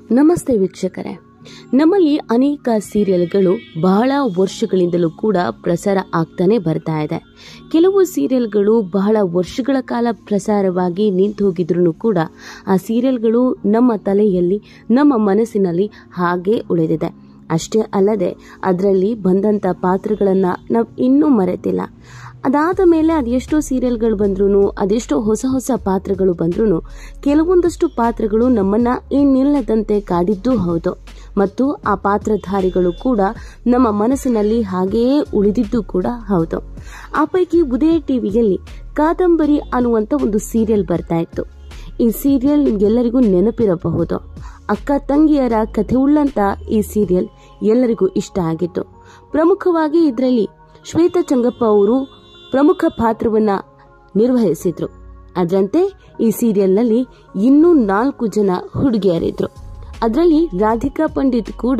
ನಮಸ್ತೆ ವೀಕ್ಷಕರೇ ನಮ್ಮಲ್ಲಿ ಅನೇಕ ಸೀರಿಯಲ್ಗಳು ಬಹಳ ವರ್ಷಗಳಿಂದಲೂ ಕೂಡ ಪ್ರಸಾರ ಆಗ್ತಾನೆ ಬರ್ತಾ ಇದೆ ಕೆಲವು ಸೀರಿಯಲ್ಗಳು ಬಹಳ ವರ್ಷಗಳ ಕಾಲ ಪ್ರಸಾರವಾಗಿ ನಿಂತು ಹೋಗಿದ್ರು ಕೂಡ ಆ ಸೀರಿಯಲ್ಗಳು ನಮ್ಮ ತಲೆಯಲ್ಲಿ ನಮ್ಮ ಮನಸ್ಸಿನಲ್ಲಿ ಹಾಗೆ ಉಳಿದಿದೆ ಅಷ್ಟೇ ಅಲ್ಲದೆ ಅದರಲ್ಲಿ ಬಂದಂಥ ಪಾತ್ರಗಳನ್ನು ನಾವು ಇನ್ನೂ ಮರೆತಿಲ್ಲ ಅದಾದ ಮೇಲೆ ಅದೆಷ್ಟೋ ಸೀರಿಯಲ್ಗಳು ಬಂದ್ರೂ ಅದೆಷ್ಟೋ ಹೊಸ ಹೊಸ ಪಾತ್ರಗಳು ಬಂದ್ರೂ ಕೆಲವೊಂದಷ್ಟು ಪಾತ್ರಗಳು ನಮ್ಮನ್ನ ಇನ್ನಿಲ್ಲದಂತೆ ಕಾಡಿದ್ದೂ ಹೌದು ಮತ್ತು ಆ ಪಾತ್ರಧಾರಿಗಳು ಕೂಡ ನಮ್ಮ ಮನಸ್ಸಿನಲ್ಲಿ ಹಾಗೆಯೇ ಉಳಿದಿದ್ದು ಕೂಡ ಹೌದು ಆ ಪೈಕಿ ಉದಯ ಟಿವಿಯಲ್ಲಿ ಕಾದಂಬರಿ ಅನ್ನುವಂಥ ಒಂದು ಸೀರಿಯಲ್ ಬರ್ತಾ ಇತ್ತು ಈ ಸೀರಿಯಲ್ ನಿಮ್ಗೆಲ್ಲರಿಗೂ ನೆನಪಿರಬಹುದು ಅಕ್ಕ ತಂಗಿಯರ ಕಥೆ ಉಳ್ಳಂತ ಈ ಸೀರಿಯಲ್ ಎಲ್ಲರಿಗೂ ಇಷ್ಟ ಆಗಿತ್ತು ಪ್ರಮುಖವಾಗಿ ಇದರಲ್ಲಿ ಶ್ವೇತಾ ಚಂಗಪ್ಪ ಅವರು ಪ್ರಮುಖ ಪಾತ್ರವನ್ನ ನಿರ್ವಹಿಸಿದ್ರು ಅದರಂತೆ ಈ ಸೀರಿಯಲ್ನಲ್ಲಿ ಇನ್ನೂ ನಾಲ್ಕು ಜನ ಹುಡುಗಿಯರಿದ್ರು ಅದರಲ್ಲಿ ರಾಧಿಕಾ ಪಂಡಿತ್ ಕೂಡ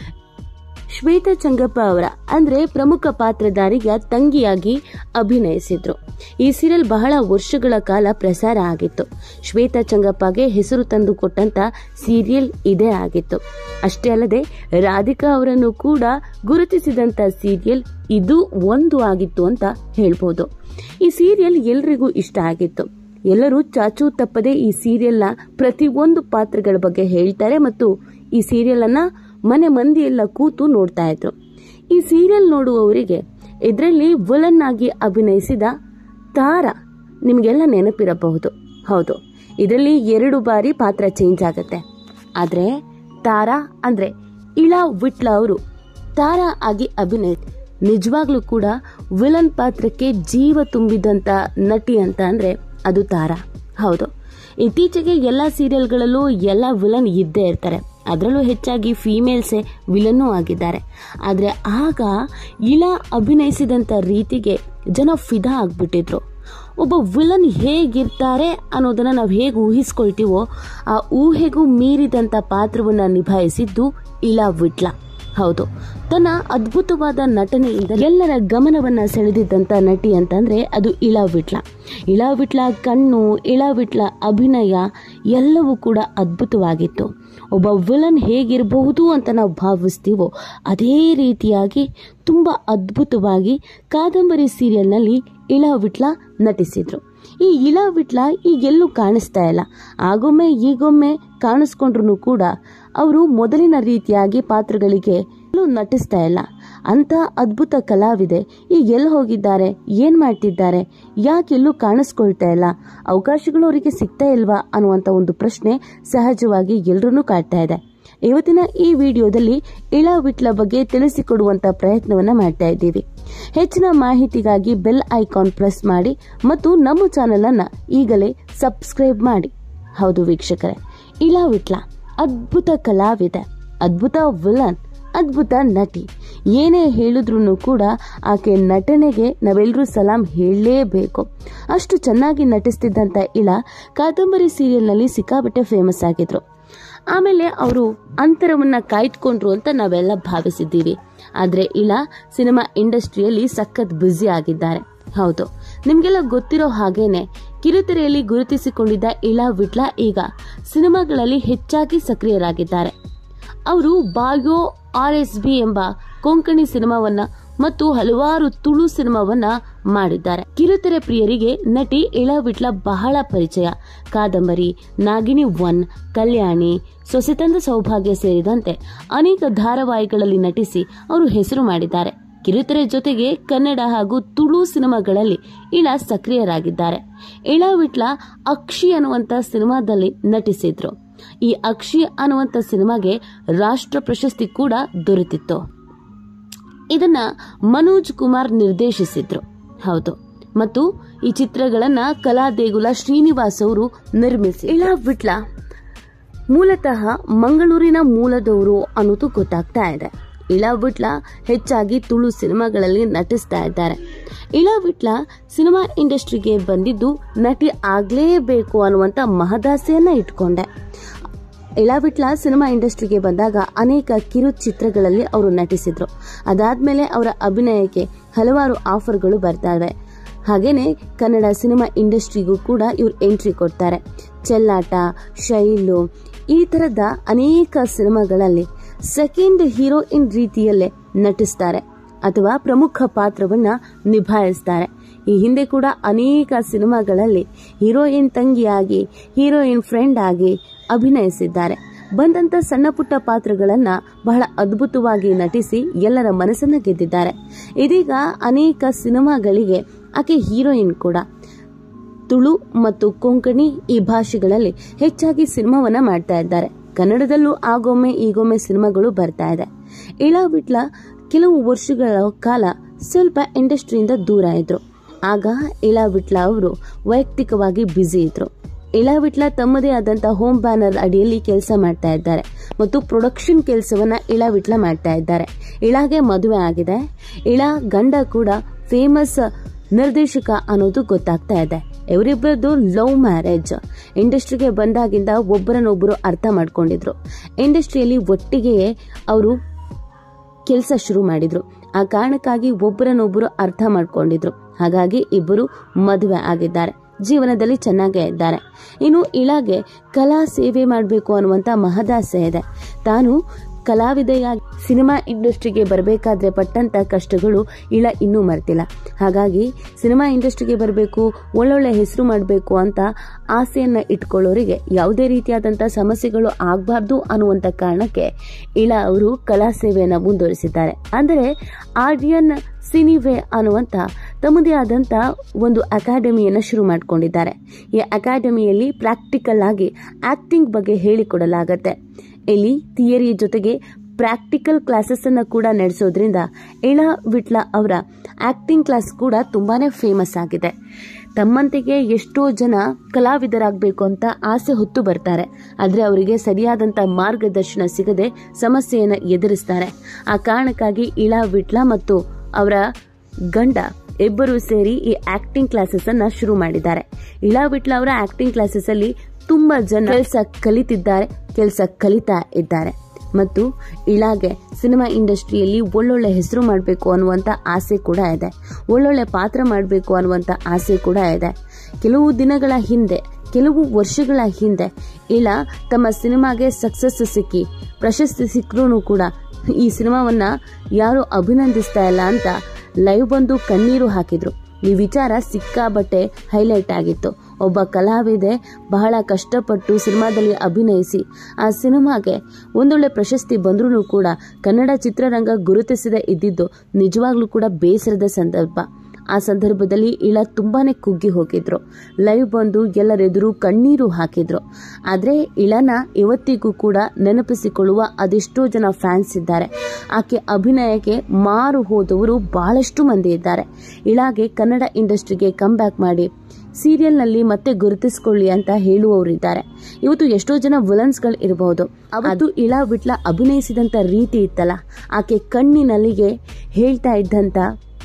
ಶ್ವೇತಾ ಚಂಗಪ್ಪ ಅವರ ಅಂದ್ರೆ ಪ್ರಮುಖ ಪಾತ್ರಧಾರಿಯ ತಂಗಿಯಾಗಿ ಅಭಿನಯಿಸಿದ್ರು ಈ ಸೀರಿಯಲ್ ಬಹಳ ವರ್ಷಗಳ ಕಾಲ ಪ್ರಸಾರ ಆಗಿತ್ತು ಶ್ವೇತಾ ಚಂಗಪ್ಪಗೆ ಹೆಸರು ತಂದು ಕೊಟ್ಟಂತ ಸೀರಿಯಲ್ ಇದೇ ಆಗಿತ್ತು ಅಷ್ಟೇ ಅಲ್ಲದೆ ರಾಧಿಕಾ ಅವರನ್ನು ಕೂಡ ಗುರುತಿಸಿದಂತ ಸೀರಿಯಲ್ ಇದು ಒಂದು ಆಗಿತ್ತು ಅಂತ ಹೇಳ್ಬೋದು ಈ ಸೀರಿಯಲ್ ಎಲ್ರಿಗೂ ಇಷ್ಟ ಆಗಿತ್ತು ಎಲ್ಲರೂ ಚಾಚೂ ತಪ್ಪದೆ ಈ ಸೀರಿಯಲ್ನ ಪ್ರತಿಯೊಂದು ಪಾತ್ರಗಳ ಬಗ್ಗೆ ಹೇಳ್ತಾರೆ ಮತ್ತು ಈ ಸೀರಿಯಲ್ ಅನ್ನ ಮನೆ ಮಂದಿ ಎಲ್ಲ ಕೂತು ನೋಡ್ತಾ ಇದ್ರು ಈ ಸೀರಿಯಲ್ ನೋಡುವವರಿಗೆ ಇದರಲ್ಲಿ ವಿಲನ್ ಆಗಿ ಅಭಿನಯಿಸಿದ ತಾರ ನಿಮಗೆಲ್ಲ ನೆನಪಿರಬಹುದು ಹೌದು ಇದರಲ್ಲಿ ಎರಡು ಬಾರಿ ಪಾತ್ರ ಚೇಂಜ್ ಆಗುತ್ತೆ ಆದ್ರೆ ತಾರಾ ಅಂದ್ರೆ ಇಳಾ ವಿಟ್ಲ ಅವರು ತಾರಾ ಆಗಿ ಅಭಿನಯ ನಿಜವಾಗ್ಲೂ ಕೂಡ ವಿಲನ್ ಪಾತ್ರಕ್ಕೆ ಜೀವ ತುಂಬಿದಂತ ನಟಿ ಅಂತ ಅಂದ್ರೆ ಅದು ತಾರಾ ಹೌದು ಇತ್ತೀಚೆಗೆ ಎಲ್ಲ ಸೀರಿಯಲ್ಗಳಲ್ಲೂ ಎಲ್ಲ ವಿಲನ್ ಇದ್ದೇ ಇರ್ತಾರೆ ಅದರಲ್ಲೂ ಹೆಚ್ಚಾಗಿ ಫೀಮೇಲ್ಸೇ ವಿಲನ್ನೂ ಆಗಿದ್ದಾರೆ ಆದರೆ ಆಗ ಇಳ ಅಭಿನಯಿಸಿದಂಥ ರೀತಿಗೆ ಜನ ಫಿದಾ ಆಗ್ಬಿಟ್ಟಿದ್ರು ಒಬ್ಬ ವಿಲನ್ ಹೇಗಿರ್ತಾರೆ ಅನ್ನೋದನ್ನ ನಾವು ಹೇಗೆ ಊಹಿಸ್ಕೊಳ್ತೀವೋ ಆ ಊಹೆಗೂ ಮೀರಿದಂಥ ಪಾತ್ರವನ್ನ ನಿಭಾಯಿಸಿದ್ದು ಇಳಾ ವಿಟ್ಲ ಹೌದು ತನ್ನ ಅದ್ಭುತವಾದ ನಟನೆಯಿಂದ ಎಲ್ಲರ ಗಮನವನ್ನ ಸೆಳೆದಿದ್ದಂತ ನಟಿ ಅಂತಂದ್ರೆ ಅದು ಇಳಾ ವಿಟ್ಲ ಇಳಾ ವಿಟ್ಲ ಕಣ್ಣು ಇಳಾ ವಿಟ್ಲ ಅಭಿನಯ ಎಲ್ಲವೂ ಕೂಡ ಅದ್ಭುತವಾಗಿತ್ತು ಒಬ್ಬ ವಿಲನ್ ಹೇಗಿರಬಹುದು ಅಂತ ನಾವು ಭಾವಿಸ್ತೀವೋ ಅದೇ ರೀತಿಯಾಗಿ ತುಂಬಾ ಅದ್ಭುತವಾಗಿ ಕಾದಂಬರಿ ಸೀರಿಯಲ್ನಲ್ಲಿ ಇಳಾ ವಿಟ್ಲ ನಟಿಸಿದ್ರು ಈ ಇಳಾ ವಿಟ್ಲ ಈಗೆಲ್ಲೂ ಕಾಣಿಸ್ತಾ ಇಲ್ಲ ಆಗೊಮ್ಮೆ ಈಗೊಮ್ಮೆ ಕಾಣಿಸ್ಕೊಂಡ್ರು ಕೂಡ ಅವರು ಮೊದಲಿನ ರೀತಿಯಾಗಿ ಪಾತ್ರಗಳಿಗೆ ನಟಿಸ್ತಾ ಇಲ್ಲ ಅಂತ ಅದ್ಭುತ ಕಲಾವಿದೆ ಈಗ ಎಲ್ಲಿ ಹೋಗಿದ್ದಾರೆ ಏನ್ ಮಾಡ್ತಿದ್ದಾರೆ ಯಾಕೆಲ್ಲೂ ಕಾಣಿಸ್ಕೊಳ್ತಾ ಇಲ್ಲ ಅವಕಾಶಗಳು ಅವರಿಗೆ ಸಿಗ್ತಾ ಇಲ್ವಾ ಅನ್ನುವಂತ ಒಂದು ಪ್ರಶ್ನೆ ಸಹಜವಾಗಿ ಎಲ್ರೂ ಕಾಡ್ತಾ ಇದೆ ಇವತ್ತಿನ ಈ ವಿಡಿಯೋದಲ್ಲಿ ಇಳಾ ವಿಟ್ಲ ಬಗ್ಗೆ ತಿಳಿಸಿಕೊಡುವಂತ ಪ್ರಯತ್ನವನ್ನ ಮಾಡ್ತಾ ಇದ್ದೀವಿ ಹೆಚ್ಚಿನ ಮಾಹಿತಿಗಾಗಿ ಬೆಲ್ ಐಕಾನ್ ಪ್ರೆಸ್ ಮಾಡಿ ಮತ್ತು ನಮ್ಮ ಚಾನೆಲ್ ಅನ್ನ ಈಗಲೇ ಸಬ್ಸ್ಕ್ರೈಬ್ ಮಾಡಿ ಹೌದು ವೀಕ್ಷಕರೇ ಇಳಾ ವಿಟ್ಲ ಅದ್ಭುತ ಕಲಾವಿದೆ ಅದ್ಭುತ ವಿಲನ್ ಅದ್ಭುತ ನಟಿ ಏನೇ ಹೇಳಿದ್ರು ಕೂಡ ಆಕೆ ನಟನೆಗೆ ನಾವೆಲ್ಲರೂ ಸಲಾಂ ಹೇಳಲೇಬೇಕು ಅಷ್ಟು ಚೆನ್ನಾಗಿ ನಟಿಸ್ತಿದ್ದಂತ ಇಳ ಕಾದಂಬರಿ ಸೀರಿಯಲ್ನಲ್ಲಿ ಸಿಕ್ಕಾಬಿಟ್ಟೆ ಫೇಮಸ್ ಆಗಿದ್ರು ಆಮೇಲೆ ಅವರು ಅಂತರವನ್ನ ಕಾಯ್ದುಕೊಂಡ್ರು ಅಂತ ನಾವೆಲ್ಲ ಭಾವಿಸಿದ್ದೀವಿ ಆದ್ರೆ ಇಳ ಸಿನಿಮಾ ಇಂಡಸ್ಟ್ರಿಯಲ್ಲಿ ಸಖತ್ ಬ್ಯುಸಿ ಆಗಿದ್ದಾರೆ ಹೌದು ನಿಮ್ಗೆಲ್ಲ ಗೊತ್ತಿರೋ ಹಾಗೇನೆ ಕಿರುತೆರೆಯಲ್ಲಿ ಗುರುತಿಸಿಕೊಂಡಿದ್ದ ಇಳಾ ವಿಟ್ಲ ಈಗ ಸಿನಿಮಾಗಳಲ್ಲಿ ಹೆಚ್ಚಾಗಿ ಸಕ್ರಿಯರಾಗಿದ್ದಾರೆ ಅವರು ಬಾಯೋ ಆರ್ ಎಸ್ ಬಿ ಎಂಬ ಕೊಂಕಣಿ ಸಿನಿಮಾವನ್ನ ಮತ್ತು ಹಲವಾರು ತುಳು ಸಿನಿಮಾವನ್ನ ಮಾಡಿದ್ದಾರೆ ಕಿರುತೆರೆ ಪ್ರಿಯರಿಗೆ ನಟಿ ಇಳಾ ವಿಟ್ಲ ಬಹಳ ಪರಿಚಯ ಕಾದಂಬರಿ ನಾಗಿನಿ ಒನ್ ಕಲ್ಯಾಣಿ ಸೊಸೆತಂದ ಸೌಭಾಗ್ಯ ಸೇರಿದಂತೆ ಅನೇಕ ಧಾರಾವಾಹಿಗಳಲ್ಲಿ ನಟಿಸಿ ಅವರು ಹೆಸರು ಮಾಡಿದ್ದಾರೆ ಕಿರುತೆರೆ ಜೊತೆಗೆ ಕನ್ನಡ ಹಾಗೂ ತುಳು ಸಿನಿಮಾಗಳಲ್ಲಿ ಇಳ ಸಕ್ರಿಯರಾಗಿದ್ದಾರೆ ಇಳಾ ವಿಟ್ಲ ಅಕ್ಷಿ ಅನ್ನುವಂತ ಸಿನಿಮಾದಲ್ಲಿ ನಟಿಸಿದ್ರು ಈ ಅಕ್ಷಿ ಅನ್ನುವಂತ ಸಿನಿಮಾಗೆ ರಾಷ್ಟ್ರ ಪ್ರಶಸ್ತಿ ಕೂಡ ದೊರೆತಿತ್ತು ಇದನ್ನ ಮನೋಜ್ ಕುಮಾರ್ ನಿರ್ದೇಶಿಸಿದ್ರು ಹೌದು ಮತ್ತು ಈ ಚಿತ್ರಗಳನ್ನ ಕಲಾ ದೇಗುಲ ಶ್ರೀನಿವಾಸ್ ಅವರು ನಿರ್ಮಿಸಿ ಇಳಾ ವಿಟ್ಲ ಮೂಲತಃ ಮಂಗಳೂರಿನ ಮೂಲದವರು ಅನ್ನೋದು ಗೊತ್ತಾಗ್ತಾ ಇದೆ ಇಳಾ ವಿಟ್ಲ ಹೆಚ್ಚಾಗಿ ತುಳು ಸಿನಿಮಾಗಳಲ್ಲಿ ನಟಿಸ್ತಾ ಇದ್ದಾರೆ ಇಳಾ ವಿಟ್ಲ ಸಿನಿಮಾ ಇಂಡಸ್ಟ್ರಿಗೆ ಬಂದಿದ್ದು ನಟಿ ಆಗ್ಲೇಬೇಕು ಅನ್ನುವಂತ ಮಹದಾಸೆಯನ್ನ ಇಟ್ಕೊಂಡೆ ಇಳಾ ವಿಟ್ಲ ಸಿನಿಮಾ ಇಂಡಸ್ಟ್ರಿಗೆ ಬಂದಾಗ ಅನೇಕ ಕಿರು ಚಿತ್ರಗಳಲ್ಲಿ ಅವರು ನಟಿಸಿದ್ರು ಅದಾದ್ಮೇಲೆ ಅವರ ಅಭಿನಯಕ್ಕೆ ಹಲವಾರು ಆಫರ್ಗಳು ಬರ್ತಾ ಇವೆ ಹಾಗೇನೆ ಕನ್ನಡ ಸಿನಿಮಾ ಇಂಡಸ್ಟ್ರಿಗೂ ಕೂಡ ಇವ್ರು ಎಂಟ್ರಿ ಕೊಡ್ತಾರೆ ಚೆಲ್ಲಾಟ ಶೈಲು ಈ ತರದ ಅನೇಕ ಸಿನಿಮಾಗಳಲ್ಲಿ ಸೆಕೆಂಡ್ ಹೀರೋಯಿನ್ ರೀತಿಯಲ್ಲೇ ನಟಿಸ್ತಾರೆ ಅಥವಾ ಪ್ರಮುಖ ಪಾತ್ರವನ್ನ ನಿಭಾಯಿಸ್ತಾರೆ ಈ ಹಿಂದೆ ಕೂಡ ಅನೇಕ ಸಿನಿಮಾಗಳಲ್ಲಿ ಹೀರೋಯಿನ್ ತಂಗಿಯಾಗಿ ಹೀರೋಯಿನ್ ಫ್ರೆಂಡ್ ಆಗಿ ಅಭಿನಯಿಸಿದ್ದಾರೆ ಬಂದಂತ ಸಣ್ಣ ಪುಟ್ಟ ಪಾತ್ರಗಳನ್ನ ಬಹಳ ಅದ್ಭುತವಾಗಿ ನಟಿಸಿ ಎಲ್ಲರ ಮನಸ್ಸನ್ನ ಗೆದ್ದಿದ್ದಾರೆ ಇದೀಗ ಅನೇಕ ಸಿನಿಮಾಗಳಿಗೆ ಆಕೆ ಹೀರೋಯಿನ್ ಕೂಡ ತುಳು ಮತ್ತು ಕೊಂಕಣಿ ಈ ಭಾಷೆಗಳಲ್ಲಿ ಹೆಚ್ಚಾಗಿ ಸಿನಿಮಾವನ್ನ ಮಾಡ್ತಾ ಇದ್ದಾರೆ ಕನ್ನಡದಲ್ಲೂ ಆಗೊಮ್ಮೆ ಈಗೊಮ್ಮೆ ಸಿನಿಮಾಗಳು ಬರ್ತಾ ಇದೆ ಇಳಾ ವಿಟ್ಲ ಕೆಲವು ವರ್ಷಗಳ ಕಾಲ ಸ್ವಲ್ಪ ಇಂಡಸ್ಟ್ರಿಯಿಂದ ದೂರ ಇದ್ರು ಆಗ ಇಳಾ ವಿಟ್ಲ ಅವರು ವೈಯಕ್ತಿಕವಾಗಿ ಬ್ಯುಸಿ ಇದ್ರು ಇಳಾ ವಿಟ್ಲ ತಮ್ಮದೇ ಆದಂತ ಹೋಮ್ ಬ್ಯಾನರ್ ಅಡಿಯಲ್ಲಿ ಕೆಲಸ ಮಾಡ್ತಾ ಇದ್ದಾರೆ ಮತ್ತು ಪ್ರೊಡಕ್ಷನ್ ಕೆಲಸವನ್ನ ಇಳಾ ವಿಟ್ಲ ಮಾಡ್ತಾ ಇದ್ದಾರೆ ಇಳಾಗೆ ಮದುವೆ ಆಗಿದೆ ಇಳಾ ಗಂಡ ಕೂಡ ಫೇಮಸ್ ನಿರ್ದೇಶಕ ಅನ್ನೋದು ಗೊತ್ತಾಗ್ತಾ ಇದೆ ಇವರಿಬ್ಬರದ್ದು ಲವ್ ಮ್ಯಾರೇಜ್ ಇಂಡಸ್ಟ್ರಿಗೆ ಬಂದಾಗಿಂದ ಒಬ್ಬರನ್ನೊಬ್ಬರು ಅರ್ಥ ಮಾಡ್ಕೊಂಡಿದ್ರು ಇಂಡಸ್ಟ್ರಿಯಲ್ಲಿ ಒಟ್ಟಿಗೆಯೇ ಅವರು ಕೆಲಸ ಶುರು ಮಾಡಿದ್ರು ಆ ಕಾರಣಕ್ಕಾಗಿ ಒಬ್ಬರನ್ನೊಬ್ಬರು ಅರ್ಥ ಮಾಡ್ಕೊಂಡಿದ್ರು ಹಾಗಾಗಿ ಇಬ್ಬರು ಮದುವೆ ಆಗಿದ್ದಾರೆ ಜೀವನದಲ್ಲಿ ಚೆನ್ನಾಗೇ ಇದ್ದಾರೆ ಇನ್ನು ಇಳಾಗೆ ಕಲಾ ಸೇವೆ ಮಾಡಬೇಕು ಅನ್ನುವಂತ ಮಹದಾಸೆ ಇದೆ ತಾನು ಕಲಾವಿದೆಯಾಗಿ ಸಿನಿಮಾ ಇಂಡಸ್ಟ್ರಿಗೆ ಬರಬೇಕಾದ್ರೆ ಪಟ್ಟಂತ ಕಷ್ಟಗಳು ಇಳ ಇನ್ನೂ ಮರ್ತಿಲ್ಲ ಹಾಗಾಗಿ ಸಿನಿಮಾ ಇಂಡಸ್ಟ್ರಿಗೆ ಬರಬೇಕು ಒಳ್ಳೊಳ್ಳೆ ಹೆಸರು ಮಾಡಬೇಕು ಅಂತ ಆಸೆಯನ್ನ ಇಟ್ಕೊಳ್ಳೋರಿಗೆ ಯಾವುದೇ ರೀತಿಯಾದಂಥ ಸಮಸ್ಯೆಗಳು ಆಗಬಾರ್ದು ಅನ್ನುವಂಥ ಕಾರಣಕ್ಕೆ ಇಳ ಅವರು ಕಲಾ ಸೇವೆಯನ್ನು ಮುಂದುವರಿಸಿದ್ದಾರೆ ಅಂದರೆ ಆರ್ಡಿಯನ್ ಸಿನಿವೆ ಅನ್ನುವಂಥ ತಮ್ಮದೇ ಆದಂಥ ಒಂದು ಅಕಾಡೆಮಿಯನ್ನು ಶುರು ಮಾಡಿಕೊಂಡಿದ್ದಾರೆ ಈ ಅಕಾಡೆಮಿಯಲ್ಲಿ ಪ್ರಾಕ್ಟಿಕಲ್ ಆಗಿ ಆಕ್ಟಿಂಗ್ ಬಗ್ಗೆ ಹೇಳಿಕೊಡಲಾಗತ್ತೆ ಇಲ್ಲಿ ಥಿಯರಿ ಜೊತೆಗೆ ಪ್ರಾಕ್ಟಿಕಲ್ ಕ್ಲಾಸಸ್ ಅನ್ನ ಕೂಡ ನಡೆಸೋದ್ರಿಂದ ಇಳ ವಿಟ್ಲ ಅವರ ಆಕ್ಟಿಂಗ್ ಕ್ಲಾಸ್ ಕೂಡ ತುಂಬಾನೇ ಫೇಮಸ್ ಆಗಿದೆ ತಮ್ಮಂತೆಗೆ ಎಷ್ಟೋ ಜನ ಕಲಾವಿದರಾಗಬೇಕು ಅಂತ ಆಸೆ ಹೊತ್ತು ಬರ್ತಾರೆ ಆದರೆ ಅವರಿಗೆ ಸರಿಯಾದಂಥ ಮಾರ್ಗದರ್ಶನ ಸಿಗದೆ ಸಮಸ್ಯೆಯನ್ನು ಎದುರಿಸ್ತಾರೆ ಆ ಕಾರಣಕ್ಕಾಗಿ ಇಳಾ ವಿಟ್ಲ ಮತ್ತು ಅವರ ಗಂಡ ಇಬ್ಬರು ಸೇರಿ ಈ ಆಕ್ಟಿಂಗ್ ಕ್ಲಾಸಸ್ ಅನ್ನ ಶುರು ಮಾಡಿದ್ದಾರೆ ಇಳಾ ವಿಟ್ಲ ಅವರ ಆಕ್ಟಿಂಗ್ ಕ್ಲಾಸಸ್ ಅಲ್ಲಿ ತುಂಬಾ ಜನ ಕೆಲಸ ಕಲಿತಿದ್ದಾರೆ ಕೆಲಸ ಕಲಿತಾ ಇದ್ದಾರೆ ಮತ್ತು ಇಳಾಗೆ ಸಿನಿಮಾ ಇಂಡಸ್ಟ್ರಿಯಲ್ಲಿ ಒಳ್ಳೊಳ್ಳೆ ಹೆಸರು ಮಾಡಬೇಕು ಅನ್ನುವಂಥ ಆಸೆ ಕೂಡ ಇದೆ ಒಳ್ಳೊಳ್ಳೆ ಪಾತ್ರ ಮಾಡಬೇಕು ಅನ್ನುವಂಥ ಆಸೆ ಕೂಡ ಇದೆ ಕೆಲವು ದಿನಗಳ ಹಿಂದೆ ಕೆಲವು ವರ್ಷಗಳ ಹಿಂದೆ ಇಳ ತಮ್ಮ ಸಿನಿಮಾಗೆ ಸಕ್ಸಸ್ ಸಿಕ್ಕಿ ಪ್ರಶಸ್ತಿ ಸಿಕ್ಕರೂ ಕೂಡ ಈ ಸಿನಿಮಾವನ್ನ ಯಾರು ಅಭಿನಂದಿಸ್ತಾ ಇಲ್ಲ ಅಂತ ಲೈವ್ ಬಂದು ಕಣ್ಣೀರು ಹಾಕಿದ್ರು ಈ ವಿಚಾರ ಸಿಕ್ಕಾಬಟ್ಟೆ ಹೈಲೈಟ್ ಆಗಿತ್ತು ಒಬ್ಬ ಕಲಾವಿದೆ ಬಹಳ ಕಷ್ಟಪಟ್ಟು ಸಿನಿಮಾದಲ್ಲಿ ಅಭಿನಯಿಸಿ ಆ ಸಿನಿಮಾಗೆ ಒಂದೊಳ್ಳೆ ಪ್ರಶಸ್ತಿ ಬಂದ್ರೂ ಕೂಡ ಕನ್ನಡ ಚಿತ್ರರಂಗ ಗುರುತಿಸದೆ ಇದ್ದಿದ್ದು ನಿಜವಾಗ್ಲೂ ಕೂಡ ಬೇಸರದ ಸಂದರ್ಭ ಆ ಸಂದರ್ಭದಲ್ಲಿ ಇಳ ತುಂಬಾನೇ ಕುಗ್ಗಿ ಹೋಗಿದ್ರು ಲೈವ್ ಬಂದು ಎಲ್ಲರೆದುರು ಕಣ್ಣೀರು ಹಾಕಿದ್ರು ಆದ್ರೆ ಇಳನ ಇವತ್ತಿಗೂ ಕೂಡ ನೆನಪಿಸಿಕೊಳ್ಳುವ ಅದೆಷ್ಟೋ ಜನ ಫ್ಯಾನ್ಸ್ ಇದ್ದಾರೆ ಆಕೆ ಅಭಿನಯಕ್ಕೆ ಮಾರು ಹೋದವರು ಬಹಳಷ್ಟು ಮಂದಿ ಇದ್ದಾರೆ ಇಳಾಗೆ ಕನ್ನಡ ಇಂಡಸ್ಟ್ರಿಗೆ ಕಮ್ ಬ್ಯಾಕ್ ಮಾಡಿ ಸೀರಿಯಲ್ನಲ್ಲಿ ಮತ್ತೆ ಗುರುತಿಸಿಕೊಳ್ಳಿ ಅಂತ ಹೇಳುವವರಿದ್ದಾರೆ ಇವತ್ತು ಎಷ್ಟೋ ಜನ ವಿಲನ್ಸ್ಗಳು ಇರಬಹುದು ಅದು ಇಳಾ ವಿಟ್ಲ ಅಭಿನಯಿಸಿದಂತ ರೀತಿ ಇತ್ತಲ್ಲ ಆಕೆ ಕಣ್ಣಿನಲ್ಲಿಗೆ ಹೇಳ್ತಾ ಇದ್ದಂತ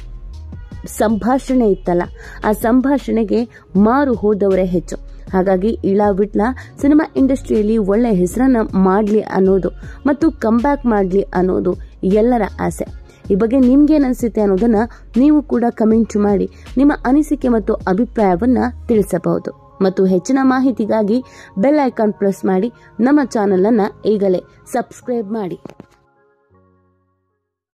ಸಂಭಾಷಣೆ ಇತ್ತಲ್ಲ ಆ ಸಂಭಾಷಣೆಗೆ ಮಾರು ಹೋದವರೇ ಹೆಚ್ಚು ಹಾಗಾಗಿ ಇಳಾ ವಿಟ್ಲ ಸಿನಿಮಾ ಇಂಡಸ್ಟ್ರಿಯಲ್ಲಿ ಒಳ್ಳೆ ಹೆಸರನ್ನ ಮಾಡಲಿ ಅನ್ನೋದು ಮತ್ತು ಕಮ್ಬ್ಯಾಕ್ ಮಾಡಲಿ ಅನ್ನೋದು ಎಲ್ಲರ ಆಸೆ ಈ ಬಗ್ಗೆ ನಿಮ್ಗೇನ್ ಅನಿಸುತ್ತೆ ಅನ್ನೋದನ್ನ ನೀವು ಕೂಡ ಕಮೆಂಟ್ ಮಾಡಿ ನಿಮ್ಮ ಅನಿಸಿಕೆ ಮತ್ತು ಅಭಿಪ್ರಾಯವನ್ನ ತಿಳಿಸಬಹುದು ಮತ್ತು ಹೆಚ್ಚಿನ ಮಾಹಿತಿಗಾಗಿ ಬೆಲ್ ಐಕಾನ್ ಪ್ರೆಸ್ ಮಾಡಿ ನಮ್ಮ ಚಾನೆಲ್ ಅನ್ನ ಈಗಲೇ ಸಬ್ಸ್ಕ್ರೈಬ್ ಮಾಡಿ